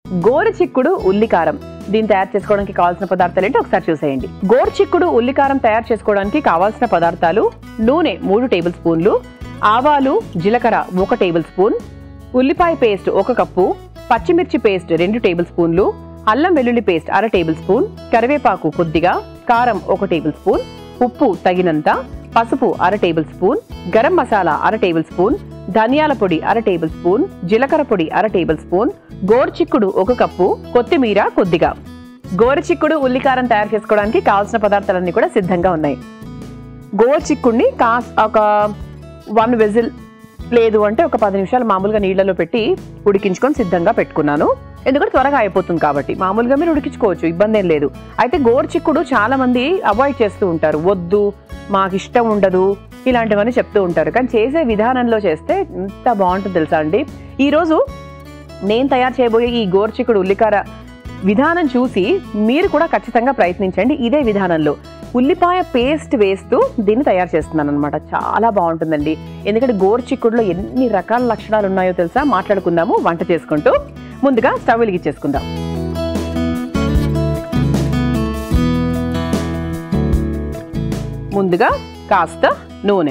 గోరుచిక్కుడు ఉల్లికారం దీన్ని తయారు చేసుకోవడానికి కావాల్సిన పదార్థాలు ఏంటి ఒకసారి చూసేయండి గోరుచిక్కుడు ఉల్లికారం తయారు చేసుకోవడానికి కావాల్సిన పదార్థాలు నూనె మూడు టేబుల్ స్పూన్లు ఆవాలు జీలకర్ర ఒక టేబుల్ స్పూన్ ఉల్లిపాయ పేస్ట్ ఒక కప్పు పచ్చిమిర్చి పేస్ట్ రెండు టేబుల్ స్పూన్లు అల్లం వెల్లుల్లి పేస్ట్ అర టేబుల్ స్పూన్ కరివేపాకు కొద్దిగా కారం ఒక టేబుల్ స్పూన్ ఉప్పు తగినంత పసుపు అర టేబుల్ స్పూన్ గరం మసాలా అర టేబుల్ స్పూన్ ధనియాల పొడి అర టేబుల్ స్పూన్ జీలకర్ర పొడి అర టేబుల్ స్పూన్ గోరుచిక్కుడు ఒక కప్పు కొత్తిమీర కొద్దిగా గోరుచిక్కుడు ఉల్లికారం తయారు చేసుకోవడానికి కావాల్సిన పదార్థాలన్నీ కూడా సిద్ధంగా ఉన్నాయి గోరుచిక్కుడిని కాస్ ఒక వన్ విజిల్ లేదు అంటే ఒక పది నిమిషాలు మామూలుగా నీళ్ళలో పెట్టి ఉడికించుకొని సిద్ధంగా పెట్టుకున్నాను ఎందుకంటే త్వరగా అయిపోతుంది కాబట్టి మామూలుగా మీరు ఉడికించుకోవచ్చు ఇబ్బంది ఏం లేదు అయితే గోరుచిక్కుడు చాలా మంది అవాయిడ్ చేస్తూ ఉంటారు వద్దు మాకు ఇష్టం ఉండదు ఇలాంటివన్నీ చెప్తూ ఉంటారు కానీ చేసే విధానంలో చేస్తే ఎంత బాగుంటుంది తెలుసా అండి ఈరోజు నేను తయారు చేయబోయే ఈ గోరుచిక్కుడు ఉల్లికార విధానం చూసి మీరు కూడా ఖచ్చితంగా ప్రయత్నించండి ఇదే విధానంలో ఉల్లిపాయ పేస్ట్ వేస్తూ దీన్ని తయారు చేస్తున్నాను అనమాట చాలా బాగుంటుందండి ఎందుకంటే గోరుచిక్కుడులో ఎన్ని రకాల లక్షణాలు ఉన్నాయో తెలుసా మాట్లాడుకుందాము వంట చేసుకుంటూ ముందుగా స్టవ్ వెలిగించేసుకుందాం ముందుగా కాస్త నూనె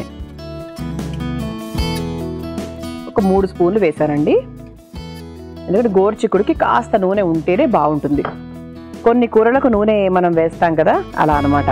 ఒక మూడు స్పూన్లు వేశానండి ఎందుకంటే గోరుచిక్కుడికి కాస్త నూనె ఉంటేనే బాగుంటుంది కొన్ని కూరలకు నూనె మనం వేస్తాం కదా అలా అన్నమాట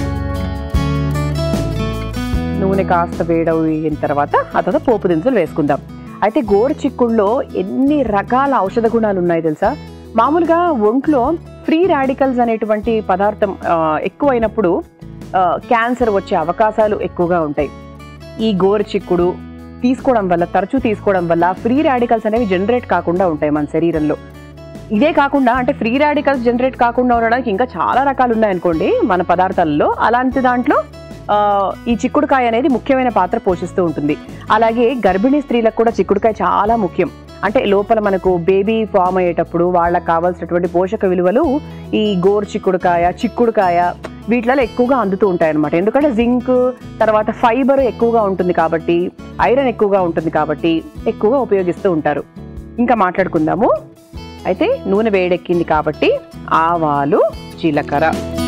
నూనె కాస్త వేడయిన తర్వాత ఆ తర్వాత పోపు దినుసులు వేసుకుందాం అయితే గోరుచిక్కుడులో ఎన్ని రకాల ఔషధ గుణాలు ఉన్నాయి తెలుసా మామూలుగా ఒంట్లో ఫ్రీ రాడికల్స్ అనేటువంటి పదార్థం ఆ, ఎక్కువైనప్పుడు ఆ, క్యాన్సర్ వచ్చే అవకాశాలు ఎక్కువగా ఉంటాయి ఈ గోరుచిక్కుడు తీసుకోవడం వల్ల తరచూ తీసుకోవడం వల్ల ఫ్రీ రాడికల్స్ అనేవి జనరేట్ కాకుండా ఉంటాయి మన శరీరంలో ఇదే కాకుండా అంటే ఫ్రీ రాడికల్స్ జనరేట్ కాకుండా ఉండడానికి ఇంకా చాలా రకాలు ఉన్నాయనుకోండి మన పదార్థాలలో అలాంటి దాంట్లో ఆ, ఈ చిక్కుడుకాయ అనేది ముఖ్యమైన పాత్ర పోషిస్తూ ఉంటుంది అలాగే గర్భిణీ స్త్రీలకు కూడా చిక్కుడుకాయ చాలా ముఖ్యం అంటే లోపల మనకు బేబీ ఫామ్ అయ్యేటప్పుడు వాళ్ళకి కావాల్సినటువంటి పోషక విలువలు ఈ గోరు చిక్కుడుకాయ చిక్కుడుకాయ వీటిలలో ఎక్కువగా అందుతూ ఉంటాయి అనమాట ఎందుకంటే జింక్ తర్వాత ఫైబర్ ఎక్కువగా ఉంటుంది కాబట్టి ఐరన్ ఎక్కువగా ఉంటుంది కాబట్టి ఎక్కువగా ఉపయోగిస్తూ ఉంటారు ఇంకా మాట్లాడుకుందాము అయితే నూనె వేడెక్కింది కాబట్టి ఆవాలు జీలకర్ర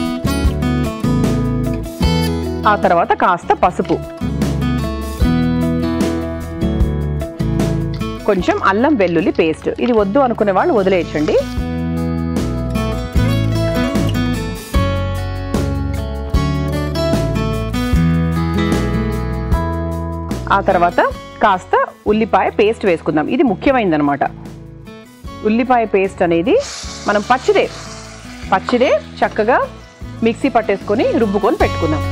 ఆ తర్వాత కాస్త పసుపు కొంచెం అల్లం వెల్లుల్లి పేస్ట్ ఇది వద్దు అనుకునే వాళ్ళు వదిలేయచ్చండి ఆ తర్వాత కాస్త ఉల్లిపాయ పేస్ట్ వేసుకుందాం ఇది ముఖ్యమైనదనమాట ఉల్లిపాయ పేస్ట్ అనేది మనం పచ్చిదే పచ్చిదే చక్కగా మిక్సీ పట్టేసుకొని రుబ్బుకొని పెట్టుకుందాం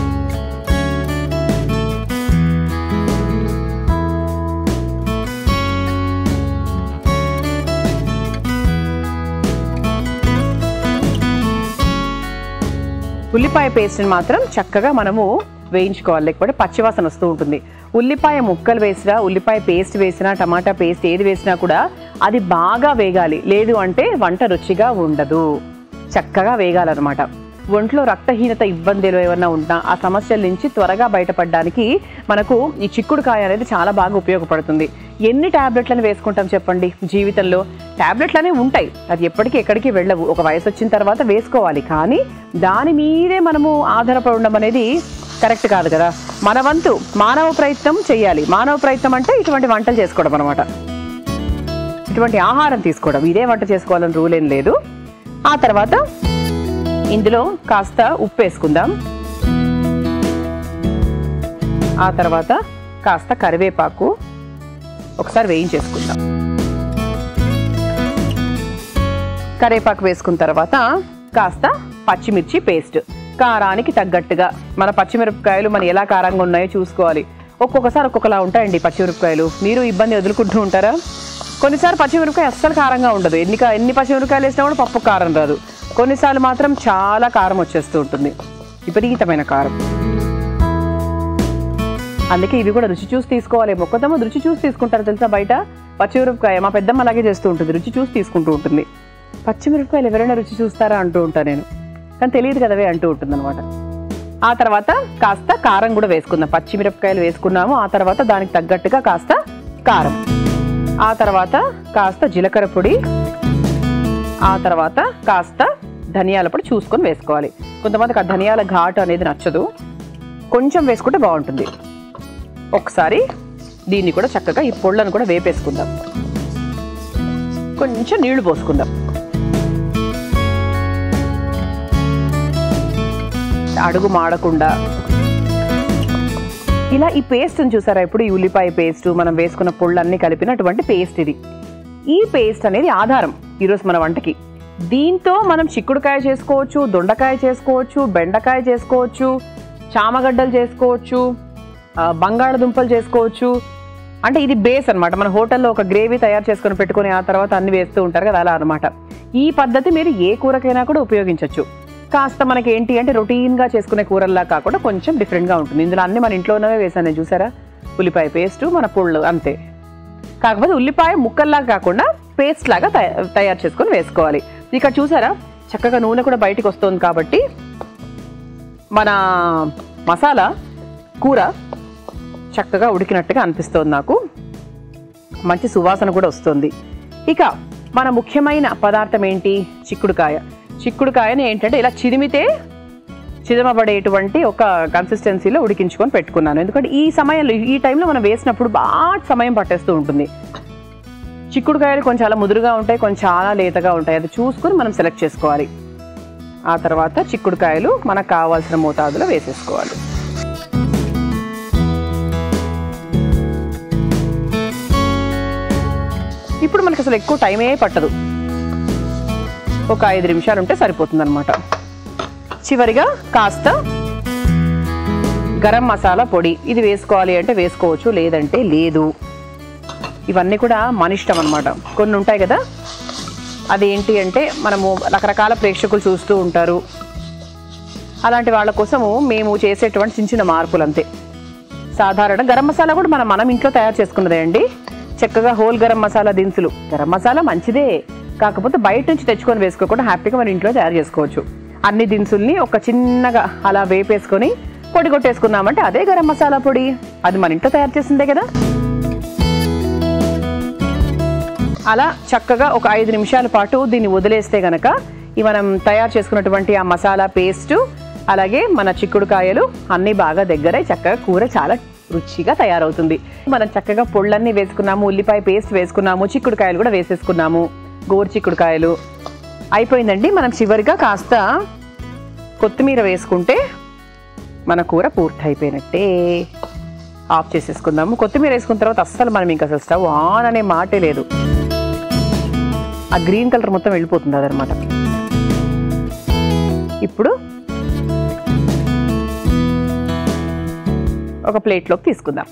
ఉల్లిపాయ పేస్ట్ని మాత్రం చక్కగా మనము వేయించుకోవాలి లేకపోతే పచ్చివాసన వస్తూ ఉంటుంది ఉల్లిపాయ ముక్కలు వేసినా ఉల్లిపాయ పేస్ట్ వేసినా టమాటా పేస్ట్ ఏది వేసినా కూడా అది బాగా వేగాలి లేదు అంటే వంట రుచిగా ఉండదు చక్కగా వేగాలన్నమాట ఒంట్లో రక్తహీనత ఇబ్బందులు ఏమైనా ఉన్నా ఆ సమస్యల నుంచి త్వరగా బయటపడడానికి మనకు ఈ చిక్కుడుకాయ అనేది చాలా బాగా ఉపయోగపడుతుంది ఎన్ని టాబ్లెట్లను వేసుకుంటాం చెప్పండి జీవితంలో టాబ్లెట్లనే ఉంటాయి అది ఎప్పటికీ ఎక్కడికి వెళ్ళవు ఒక వయసు వచ్చిన తర్వాత వేసుకోవాలి కానీ దాని మీదే మనము ఆధారపడి ఉండడం అనేది కరెక్ట్ కాదు కదా మన వంతు మానవ ప్రయత్నం చేయాలి మానవ ప్రయత్నం అంటే ఇటువంటి వంటలు చేసుకోవడం అనమాట ఇటువంటి ఆహారం తీసుకోవడం ఇదే వంట చేసుకోవాలని రూల్ ఏం లేదు ఆ తర్వాత ఇందులో కాస్త ఉప్పు వేసుకుందాం ఆ తర్వాత కాస్త కరివేపాకు ఒకసారి వేయించేసుకుందాం కరివేపాకు వేసుకున్న తర్వాత కాస్త పచ్చిమిర్చి పేస్ట్ కారానికి తగ్గట్టుగా మన పచ్చిమిరపకాయలు మన ఎలా కారంగా ఉన్నాయో చూసుకోవాలి ఒక్కొక్కసారి ఒక్కొక్కలా ఉంటాయండి పచ్చిమిరపకాయలు మీరు ఇబ్బంది ఎదుర్కొంటూ ఉంటారా కొన్నిసార్లు పచ్చిమిరపకాయ అస్సలు కారంగా ఉండదు ఎన్ని కా- ఎన్ని పచ్చిమిరపకాయలు వేసినా కూడా పప్పు కారం రాదు కొన్నిసార్లు మాత్రం చాలా కారం వచ్చేస్తూ ఉంటుంది విపరీతమైన కారం అందుకే ఇవి కూడా రుచి చూసి తీసుకోవాలి మొక్కదమ్మ రుచి చూసి తీసుకుంటారు తెలుసా బయట పచ్చిమిరపకాయ మా పెద్దమ్మ అలాగే చేస్తూ ఉంటుంది రుచి చూసి తీసుకుంటూ ఉంటుంది పచ్చిమిరపకాయలు ఎవరైనా రుచి చూస్తారా అంటూ ఉంటాను నేను కానీ తెలియదు కదవే అంటూ ఉంటుంది అనమాట ఆ తర్వాత కాస్త కారం కూడా వేసుకుందాం పచ్చిమిరపకాయలు వేసుకున్నాము ఆ తర్వాత దానికి తగ్గట్టుగా కాస్త కారం ఆ తర్వాత కాస్త జీలకర్ర పొడి ఆ తర్వాత కాస్త ధనియాల పొడి చూసుకొని వేసుకోవాలి కొంతమందికి ఆ ధనియాల ఘాటు అనేది నచ్చదు కొంచెం వేసుకుంటే బాగుంటుంది ఒకసారి దీన్ని కూడా చక్కగా ఈ పొళ్ళను కూడా వేపేసుకుందాం కొంచెం నీళ్లు పోసుకుందాం అడుగు మాడకుండా ఇలా ఈ పేస్ట్ని చూసారా ఇప్పుడు ఈ ఉల్లిపాయ పేస్ట్ మనం వేసుకున్న పొళ్ళన్నీ కలిపినటువంటి పేస్ట్ ఇది ఈ పేస్ట్ అనేది ఆధారం ఈరోజు మన వంటకి దీంతో మనం చిక్కుడుకాయ చేసుకోవచ్చు దొండకాయ చేసుకోవచ్చు బెండకాయ చేసుకోవచ్చు చామగడ్డలు చేసుకోవచ్చు ఆ, బంగాళదుంపలు చేసుకోవచ్చు అంటే ఇది బేస్ అన్నమాట మన హోటల్లో ఒక గ్రేవీ తయారు చేసుకొని పెట్టుకొని ఆ తర్వాత అన్ని వేస్తూ ఉంటారు కదా అలా అనమాట ఈ పద్ధతి మీరు ఏ కూరకైనా కూడా ఉపయోగించవచ్చు కాస్త మనకి ఏంటి అంటే రొటీన్గా చేసుకునే కూరల్లా కాకుండా కొంచెం డిఫరెంట్గా ఉంటుంది ఇందులో అన్ని మన ఇంట్లోనే వేసాను నేను చూసారా ఉల్లిపాయ పేస్టు మన పుళ్ళు అంతే కాకపోతే ఉల్లిపాయ ముక్కల్లా కాకుండా పేస్ట్ లాగా తయా- తయారు చేసుకొని వేసుకోవాలి ఇక్కడ చూసారా చక్కగా నూనె కూడా బయటికి వస్తుంది కాబట్టి మన మసాలా కూర చక్కగా ఉడికినట్టుగా అనిపిస్తుంది నాకు మంచి సువాసన కూడా వస్తుంది ఇక మన ముఖ్యమైన పదార్థం ఏంటి చిక్కుడుకాయ చిక్కుడుకాయని ఏంటంటే ఇలా చిదిమితే చిదమబడేటువంటి ఒక కన్సిస్టెన్సీలో ఉడికించుకొని పెట్టుకున్నాను ఎందుకంటే ఈ సమయంలో ఈ టైంలో మనం వేసినప్పుడు బాగా సమయం పట్టేస్తూ ఉంటుంది చిక్కుడుకాయలు కొంచెం చాలా ముదురుగా ఉంటాయి కొంచెం చాలా లేతగా ఉంటాయి అది చూసుకొని మనం సెలెక్ట్ చేసుకోవాలి ఆ తర్వాత చిక్కుడుకాయలు మనకు కావాల్సిన మోతాదులో వేసేసుకోవాలి ఇప్పుడు మనకి అసలు ఎక్కువ టైమే పట్టదు ఒక ఐదు నిమిషాలు ఉంటే సరిపోతుంది అనమాట చివరిగా కాస్త గరం మసాలా పొడి ఇది వేసుకోవాలి అంటే వేసుకోవచ్చు లేదంటే లేదు ఇవన్నీ కూడా మన ఇష్టం అనమాట కొన్ని ఉంటాయి కదా అదేంటి అంటే మనము రకరకాల ప్రేక్షకులు చూస్తూ ఉంటారు అలాంటి వాళ్ళ కోసము మేము చేసేటువంటి చిన్న చిన్న మార్పులు అంతే సాధారణ గరం మసాలా కూడా మనం మనం ఇంట్లో తయారు చేసుకున్నదే అండి చక్కగా హోల్ గరం మసాలా దినుసులు గరం మసాలా మంచిదే కాకపోతే బయట నుంచి తెచ్చుకొని వేసుకోకుండా హ్యాపీగా మన ఇంట్లో తయారు చేసుకోవచ్చు అన్ని దినుసుల్ని ఒక చిన్నగా అలా వేపేసుకొని పొడి కొట్టేసుకున్నామంటే అదే గరం మసాలా పొడి అది మన ఇంట్లో తయారు చేసిందే కదా అలా చక్కగా ఒక ఐదు నిమిషాల పాటు దీన్ని వదిలేస్తే గనక ఈ మనం తయారు చేసుకున్నటువంటి ఆ మసాలా పేస్టు అలాగే మన చిక్కుడుకాయలు అన్నీ బాగా దగ్గరై చక్కగా కూర చాలా రుచిగా తయారవుతుంది మనం చక్కగా పొళ్ళన్నీ వేసుకున్నాము ఉల్లిపాయ పేస్ట్ వేసుకున్నాము చిక్కుడుకాయలు కూడా వేసేసుకున్నాము గోరు చిక్కుడుకాయలు అయిపోయిందండి మనం చివరిగా కాస్త కొత్తిమీర వేసుకుంటే మన కూర పూర్తి అయిపోయినట్టే ఆఫ్ చేసేసుకుందాము కొత్తిమీర వేసుకున్న తర్వాత అస్సలు మనం ఇంకా అసలు స్టవ్ ఆన్ అనే మాటే లేదు ఆ గ్రీన్ కలర్ మొత్తం వెళ్ళిపోతుంది అదనమాట ఇప్పుడు ఒక ప్లేట్లోకి తీసుకుందాం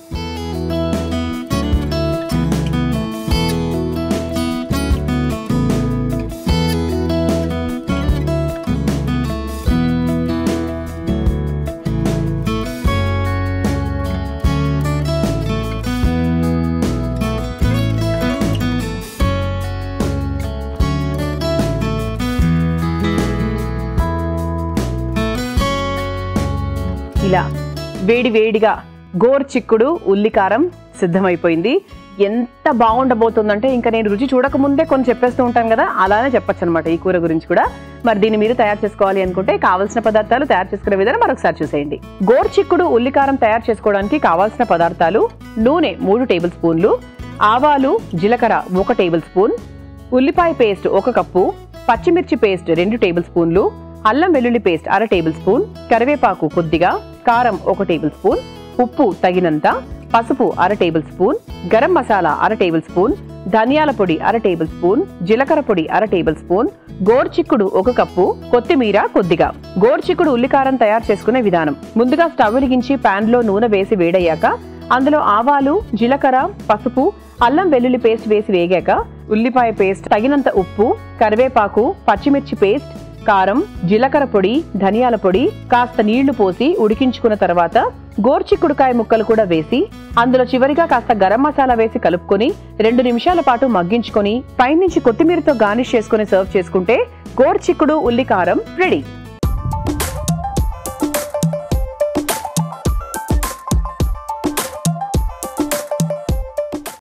ఇలా వేడి వేడిగా గోరు చిక్కుడు ఉల్లికారం సిద్ధమైపోయింది ఎంత బాగుండబోతుందంటే ఇంకా నేను రుచి చూడకముందే కొన్ని చెప్పేస్తూ ఉంటాను కదా అలానే చెప్పొచ్చు అనమాట ఈ కూర గురించి కూడా మరి దీన్ని మీరు తయారు చేసుకోవాలి అనుకుంటే కావాల్సిన పదార్థాలు తయారు చేసుకునే విధానం మరొకసారి చూసేయండి గోరు చిక్కుడు ఉల్లికారం తయారు చేసుకోవడానికి కావాల్సిన పదార్థాలు నూనె మూడు టేబుల్ స్పూన్లు ఆవాలు జీలకర్ర ఒక టేబుల్ స్పూన్ ఉల్లిపాయ పేస్ట్ ఒక కప్పు పచ్చిమిర్చి పేస్ట్ రెండు టేబుల్ స్పూన్లు అల్లం వెల్లుల్లి పేస్ట్ అర టేబుల్ స్పూన్ కరివేపాకు కొద్దిగా కారం ఒక టేబుల్ స్పూన్ ఉప్పు తగినంత పసుపు అర టేబుల్ స్పూన్ గరం మసాలా అర టేబుల్ స్పూన్ ధనియాల పొడి అర టేబుల్ స్పూన్ జీలకర్ర పొడి అర టేబుల్ స్పూన్ గోర్చిక్కుడు ఒక కప్పు కొత్తిమీర కొద్దిగా గోర్చిక్కుడు ఉల్లికారం తయారు చేసుకునే విధానం ముందుగా స్టవ్ వెలిగించి పాన్ లో నూనె వేసి వేడయ్యాక అందులో ఆవాలు జీలకర్ర పసుపు అల్లం వెల్లుల్లి పేస్ట్ వేసి వేగాక ఉల్లిపాయ పేస్ట్ తగినంత ఉప్పు కరివేపాకు పచ్చిమిర్చి పేస్ట్ కారం జీలకర్ర పొడి ధనియాల పొడి కాస్త నీళ్లు పోసి ఉడికించుకున్న తర్వాత గోర్చిక్కుడుకాయ ముక్కలు కూడా వేసి అందులో చివరిగా కాస్త గరం మసాలా వేసి కలుపుకొని రెండు నిమిషాల పాటు మగ్గించుకొని పైనుంచి కొత్తిమీరతో గార్నిష్ చేసుకుని సర్వ్ చేసుకుంటే గోర్చిక్కుడు ఉల్లి కారం రెడీ